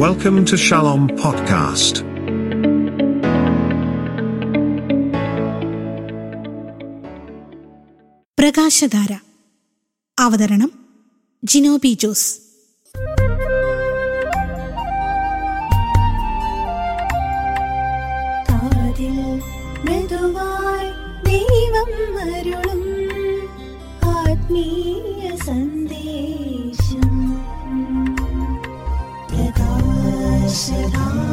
Welcome to Shalom Podcast. പ്രകാശധാര അവതരണം ജിനോബി ജോസ് കാതിൽ മൃദുവായി ദൈവം അരുളും ആത്മീയ സന്ദേശം പ്രകാശധാര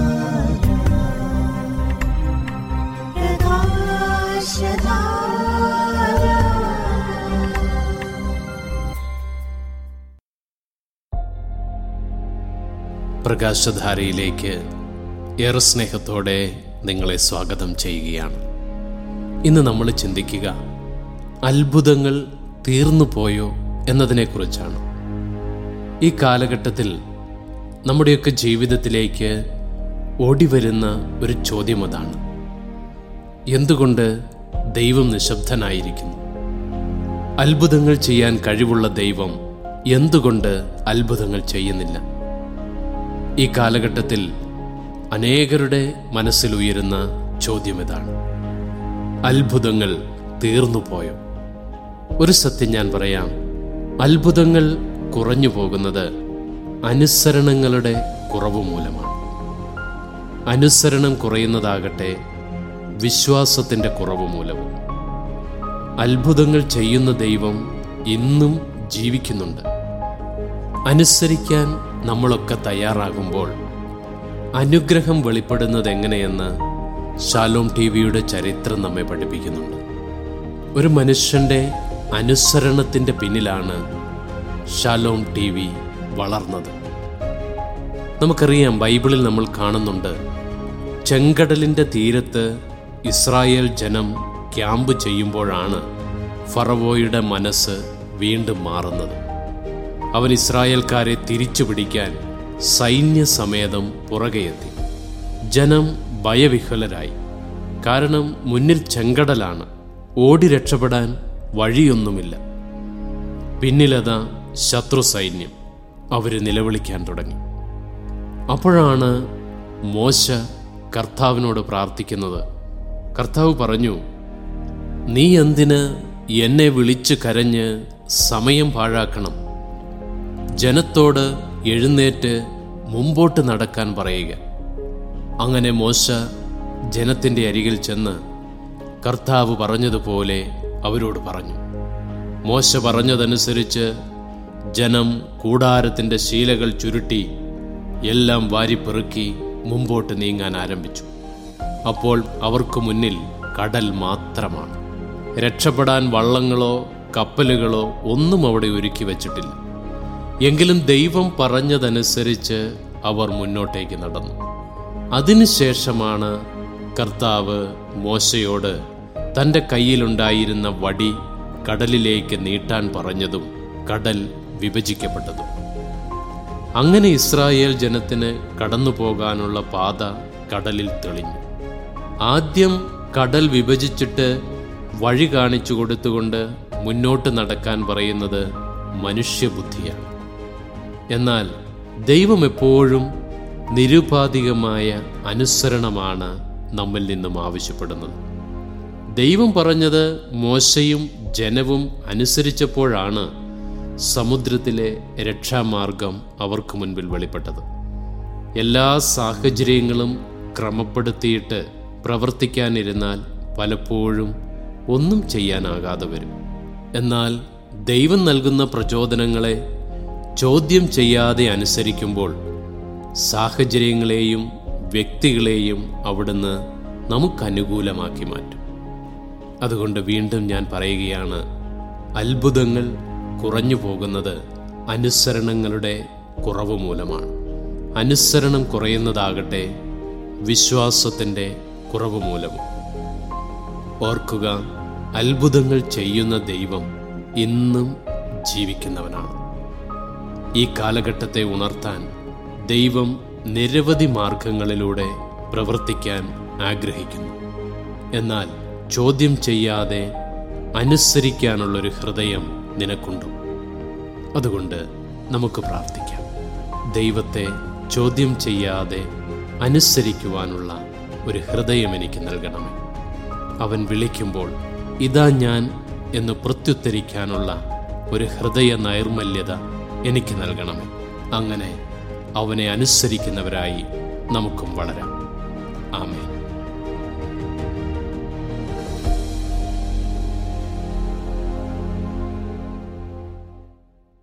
പ്രകാശധാര പ്രകാശധാരയിലേക്ക് ഏറെ സ്നേഹത്തോടെ നിങ്ങളെ സ്വാഗതം ചെയ്യുകയാണ് ഇന്ന് നമ്മൾ ചിന്തിക്കുക അത്ഭുതങ്ങൾ തീർന്നു പോയോ എന്നതിനെക്കുറിച്ചാണ് ഈ കാലഘട്ടത്തിൽ നമ്മുടെയൊക്കെ ജീവിതത്തിലേക്ക് ഓടിവരുന്ന ഒരു ചോദ്യം അതാണ് എന്തുകൊണ്ട് ദൈവം നിശബ്ദനായിരിക്കുന്നു അത്ഭുതങ്ങൾ ചെയ്യാൻ കഴിവുള്ള ദൈവം എന്തുകൊണ്ട് അത്ഭുതങ്ങൾ ചെയ്യുന്നില്ല ഈ കാലഘട്ടത്തിൽ അനേകരുടെ മനസ്സിൽ ഉയരുന്ന ചോദ്യം ഇതാണ് അത്ഭുതങ്ങൾ തീർന്നു പോയോ ഒരു സത്യം ഞാൻ പറയാം അത്ഭുതങ്ങൾ കുറഞ്ഞു പോകുന്നത് അനുസരണങ്ങളുടെ കുറവ് മൂലമാണ് അനുസരണം കുറയുന്നതാകട്ടെ വിശ്വാസത്തിൻ്റെ കുറവ് മൂലവും അത്ഭുതങ്ങൾ ചെയ്യുന്ന ദൈവം ഇന്നും ജീവിക്കുന്നുണ്ട് അനുസരിക്കാൻ നമ്മളൊക്കെ തയ്യാറാകുമ്പോൾ അനുഗ്രഹം വെളിപ്പെടുന്നത് എങ്ങനെയെന്ന് ഷാലോം ടി വിയുടെ ചരിത്രം നമ്മെ പഠിപ്പിക്കുന്നുണ്ട് ഒരു മനുഷ്യന്റെ അനുസരണത്തിന്റെ പിന്നിലാണ് ഷാലോം ടി വി വളർന്നത് നമുക്കറിയാം ബൈബിളിൽ നമ്മൾ കാണുന്നുണ്ട് ചെങ്കടലിന്റെ തീരത്ത് ഇസ്രായേൽ ജനം ക്യാമ്പ് ചെയ്യുമ്പോഴാണ് ഫറവോയുടെ മനസ്സ് വീണ്ടും മാറുന്നത് അവൻ ഇസ്രായേൽക്കാരെ തിരിച്ചു പിടിക്കാൻ സൈന്യസമേതം പുറകെയെത്തി ജനം ഭയവിഹ്വലരായി കാരണം മുന്നിൽ ചെങ്കടലാണ് ഓടി രക്ഷപ്പെടാൻ വഴിയൊന്നുമില്ല പിന്നിലതാ ശത്രു സൈന്യം അവര് നിലവിളിക്കാൻ തുടങ്ങി അപ്പോഴാണ് മോശ കർത്താവിനോട് പ്രാർത്ഥിക്കുന്നത് കർത്താവ് പറഞ്ഞു നീ എന്തിന് എന്നെ വിളിച്ചു കരഞ്ഞ് സമയം പാഴാക്കണം ജനത്തോട് എഴുന്നേറ്റ് മുമ്പോട്ട് നടക്കാൻ പറയുക അങ്ങനെ മോശ ജനത്തിൻ്റെ അരികിൽ ചെന്ന് കർത്താവ് പറഞ്ഞതുപോലെ അവരോട് പറഞ്ഞു മോശ പറഞ്ഞതനുസരിച്ച് ജനം കൂടാരത്തിൻ്റെ ശീലകൾ ചുരുട്ടി എല്ലാം വാരിപ്പെറുക്കി മുമ്പോട്ട് നീങ്ങാൻ ആരംഭിച്ചു അപ്പോൾ അവർക്ക് മുന്നിൽ കടൽ മാത്രമാണ് രക്ഷപ്പെടാൻ വള്ളങ്ങളോ കപ്പലുകളോ ഒന്നും അവിടെ ഒരുക്കി വച്ചിട്ടില്ല എങ്കിലും ദൈവം പറഞ്ഞതനുസരിച്ച് അവർ മുന്നോട്ടേക്ക് നടന്നു അതിനുശേഷമാണ് കർത്താവ് മോശയോട് തൻ്റെ കയ്യിലുണ്ടായിരുന്ന വടി കടലിലേക്ക് നീട്ടാൻ പറഞ്ഞതും കടൽ വിഭജിക്കപ്പെട്ടതും അങ്ങനെ ഇസ്രായേൽ ജനത്തിന് കടന്നു പോകാനുള്ള പാത കടലിൽ തെളിഞ്ഞു ആദ്യം കടൽ വിഭജിച്ചിട്ട് വഴി കാണിച്ചു കൊടുത്തുകൊണ്ട് മുന്നോട്ട് നടക്കാൻ പറയുന്നത് മനുഷ്യബുദ്ധിയാണ് എന്നാൽ ദൈവം എപ്പോഴും നിരുപാധികമായ അനുസരണമാണ് നമ്മിൽ നിന്നും ആവശ്യപ്പെടുന്നത് ദൈവം പറഞ്ഞത് മോശയും ജനവും അനുസരിച്ചപ്പോഴാണ് സമുദ്രത്തിലെ രക്ഷാമാർഗം അവർക്ക് മുൻപിൽ വെളിപ്പെട്ടത് എല്ലാ സാഹചര്യങ്ങളും ക്രമപ്പെടുത്തിയിട്ട് പ്രവർത്തിക്കാനിരുന്നാൽ പലപ്പോഴും ഒന്നും ചെയ്യാനാകാതെ വരും എന്നാൽ ദൈവം നൽകുന്ന പ്രചോദനങ്ങളെ ചോദ്യം ചെയ്യാതെ അനുസരിക്കുമ്പോൾ സാഹചര്യങ്ങളെയും വ്യക്തികളെയും അവിടുന്ന് നമുക്കനുകൂലമാക്കി മാറ്റും അതുകൊണ്ട് വീണ്ടും ഞാൻ പറയുകയാണ് അത്ഭുതങ്ങൾ കുറഞ്ഞു പോകുന്നത് അനുസരണങ്ങളുടെ കുറവ് മൂലമാണ് അനുസരണം കുറയുന്നതാകട്ടെ വിശ്വാസത്തിൻ്റെ കുറവ് മൂലവും ഓർക്കുക അത്ഭുതങ്ങൾ ചെയ്യുന്ന ദൈവം ഇന്നും ജീവിക്കുന്നവനാണ് ഈ കാലഘട്ടത്തെ ഉണർത്താൻ ദൈവം നിരവധി മാർഗങ്ങളിലൂടെ പ്രവർത്തിക്കാൻ ആഗ്രഹിക്കുന്നു എന്നാൽ ചോദ്യം ചെയ്യാതെ അനുസരിക്കാനുള്ളൊരു ഹൃദയം നിനക്കുണ്ടോ അതുകൊണ്ട് നമുക്ക് പ്രാർത്ഥിക്കാം ദൈവത്തെ ചോദ്യം ചെയ്യാതെ അനുസരിക്കുവാനുള്ള ഒരു ഹൃദയം എനിക്ക് നൽകണമേ അവൻ വിളിക്കുമ്പോൾ ഇതാ ഞാൻ എന്ന് പ്രത്യുത്തരിക്കാനുള്ള ഒരു ഹൃദയ നൈർമല്യത എനിക്ക് നൽകണമേ അങ്ങനെ അവനെ അനുസരിക്കുന്നവരായി നമുക്കും വളരാം